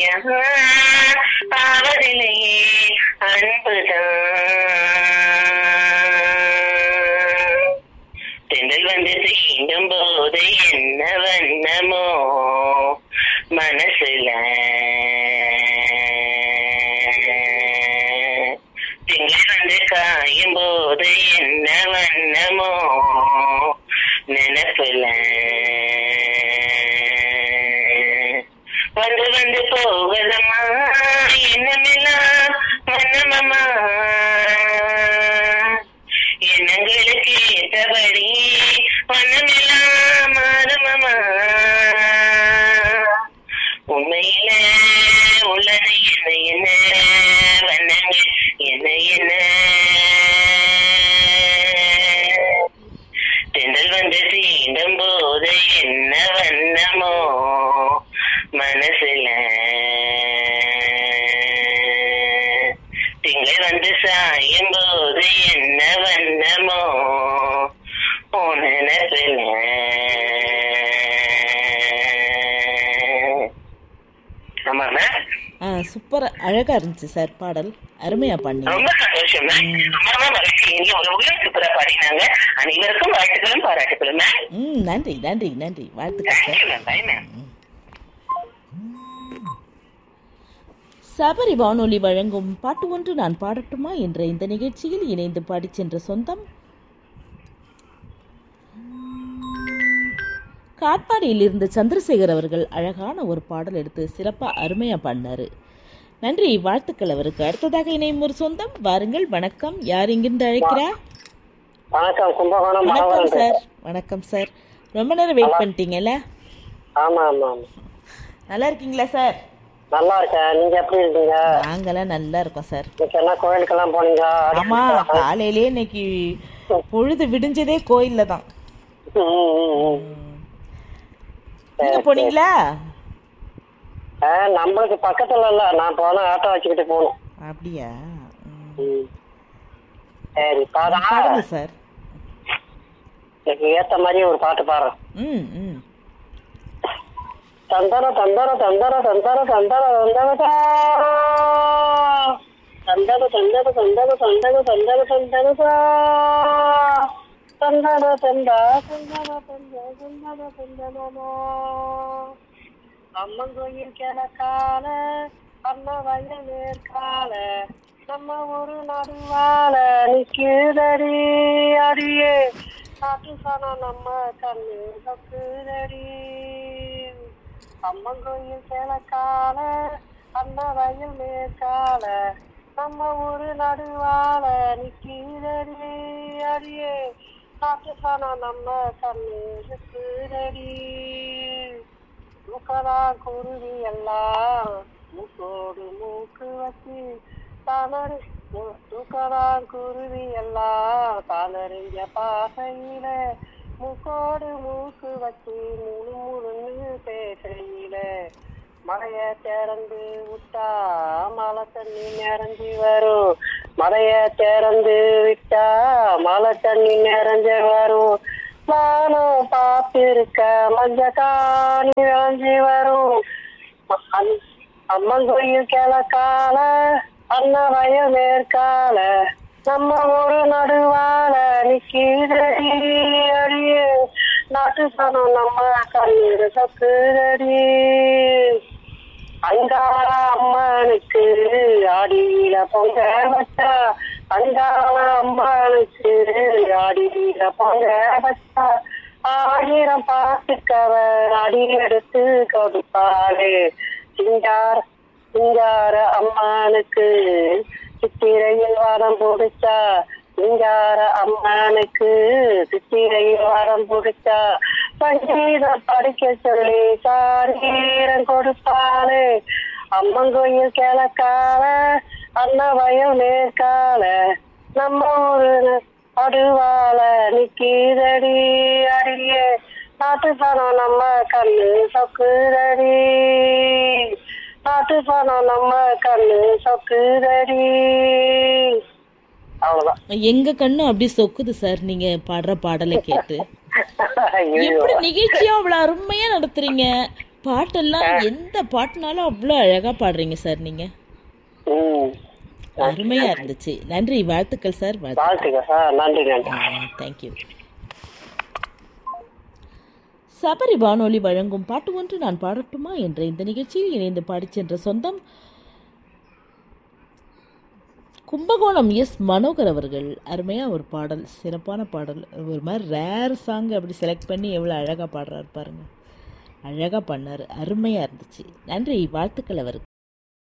ஆவதில்லையே அன்புதான் தென்றல் வந்து தீண்டும் போது என்ன வண்ணமோ மனசுல திங்கள் வந்து காயும் போது என்ன வண்ணமோ நினப்புல வந்து வந்து போகலம்மா என்னமெல்லாம் வண்ணமம்மா எண்ணங்களுக்கு ஏற்றபடி வண்ணமெல்லாம் மாறுமம்மா உண்மையில உள்ளது என்ன என்ன வண்ணங்கள் என்ன என்ன தென்றல் வந்து தீண்டும் போது என்ன வண்ணமோ மனசுல திங்கள் வந்து சாயும் போது என்ன வண்ணமோ உன் நினைப்புல ஆமாண்ணா ஆ சூப்பராக அழகாக இருந்துச்சு சார் பாடல் அருமையாக பண்ணீங்க ரொம்ப சந்தோஷம் மேம் அம்மா மகிழ்ச்சி இங்கே உலகம் சூப்பரா பாடினாங்க அனைவருக்கும் வாழ்த்துக்களும் பாராட்டுகளும் மேம் ம் நன்றி நன்றி நன்றி வாழ்த்துக்கள் sir thank you ma'am bye ma'am Sabari வானொலி வழங்கும் பாட்டு ஒன்று நான் பாடட்டுமா என்ற இந்த நிகழ்ச்சியில் இணைந்து பாடிச் சென்ற சொந்தம் காட்பாடியில் இருந்து சந்திரசேகர் அவர்கள் அழகான ஒரு பாடல் எடுத்து சிறப்பாக அருமையாக பண்ணாரு நன்றி வாழ்த்துக்கள் அவருக்கு அடுத்ததாக இணையும் ஒரு சொந்தம் வாருங்கள் வணக்கம் யார் இங்கிருந்து அழைக்கிறா வணக்கம் கும்பகோணம் வணக்கம் மாவட்டம் சார் வணக்கம் சார் ரொம்ப நேரம் வெயிட் பண்ணிட்டீங்கல்ல ஆமா ஆமா ஆமா நல்லா இருக்கீங்களா சார் நல்லா இருக்கேன் நீங்க எப்படி இருக்கீங்க நாங்களாம் நல்லா இருக்கோம் சார் இன்னைக்கு என்ன கோயிலுக்கெல்லாம் போனீங்க ஆமா காலையிலே இன்னைக்கு பொழுது விடிஞ்சதே கோயில்ல தான் ம், ம், ம். நீங்க போனீங்களா ஆ, நம்மளுக்கு பக்கத்துல இல்ல நான் போனா ஆட்டோ வச்சுக்கிட்டு போகணும் அப்படியா ம். ம். சரி பாடா பாடுங்க சார் எனக்கு ஏத்த மாதிரி ஒரு பாட்டு பாடுறேன் ம் ம் தந்தர தந்தர தந்தர தந்தர தந்தர தந்தர தந்தர தந்தர தந்தர தந்தர தந்தர தந்தர தந்தர தந்தா தந்தர தந்தா தந்தர தந்தன அம்மன் கோயில் கிழக்கால அம்மா வயல் மேற்கால நம்ம ஒரு நடுவால நிக்குதடி அடியே காட்டு சனம் நம்ம கண்ணு தப்புதடி அம்மன் கோயில் கிழக்கால அம்மா வயல் மேற்கால நம்ம ஒரு நடுவால நிக்குதடி அடியே காட்டு சனம் நம்ம கண்ணு தப்புதடி மூக்கடா குருவி எல்லாம் மூக்கோடு மூக்கு வச்சு தானரு மூக்கடா குருவி எல்லாம் தானறிஞ்ச பாசையில மூக்கோடு மூக்கு வச்சு முழு முழுன்னு பேசையில மலைய திறந்து விட்டா மழை தண்ணி நிறைஞ்சி வரும் மலைய திறந்து விட்டா மழை தண்ணி நிறைஞ்சு வரும் நானும் பார்த்திருக்க மஞ்ச காணி விளைஞ்சி வரும் அந்- அம்மன் கோயில் கிழக்கால அண்ணா வயல் மேற்கால நம்ம ஒரு நடுவால நிக்கிறடி அடியே நாட்டு சனம் நம்ம கண்ணீர் சக்குதடி அங்காள அம்மனுக்கு ஆடியில பொங்க வச்சா அங்காள அம்மனுக்கு ஆடியில பொங்க வச்சா ஆயிரம் பாட்டுக்கவர் அடி எடுத்து கொடுப்பாளே சிங்கார சிங்கார அம்மானுக்கு சித்திரையில் வரம் பிடிச்சா சிங்கார அம்மானுக்கு சித்திரையில் வரம் பிடிச்சா சங்கீதம் படிக்க சொல்லி சாரீரம் கொடுப்பாளே அம்மன் கோயில் கிழக்கால அண்ணா வயல் மேற்கால நம்ம ஊரு அடுவால நிக்கிதடி அடியே நாட்டு பணம் நம்ம கண்ணு சொக்குதடி நாட்டு பணம் நம்ம கண்ணு சொக்குதடி அவ்வளவுதான் எங்க கண்ணு அப்படியே சொக்குது சார் நீங்க பாடுற பாடலை கேட்டு ஐயோ எப்படி நிகழ்ச்சியும் அவ்வளவு அருமையா நடத்துறீங்க பாட்டெல்லாம் எந்த பாட்டுனாலும் அவ்வளோ அழகாக பாடுறீங்க சார் நீங்கள் ம் அருமையாக இருந்துச்சு நன்றி வாழ்த்துக்கள் சார் வாழ்த்து வாழ்த்துக்க ஆ நன்றி நன்றி தேங்க்யூ சபரி வானொலி வழங்கும் பாட்டு ஒன்று நான் பாடட்டுமா என்ற இந்த நிகழ்ச்சியில் இணைந்து பாடிச் சென்ற சொந்தம் கும்பகோணம் எஸ் மனோகர் அவர்கள் அருமையாக ஒரு பாடல் சிறப்பான பாடல் ஒரு மாதிரி ரேர் சாங் அப்படி செலக்ட் பண்ணி எவ்வளோ அழகாக பாடுறாரு பாருங்க அழகாக பண்ணார் அருமையாக இருந்துச்சு நன்றி வாழ்த்துக்கள் அவருக்கு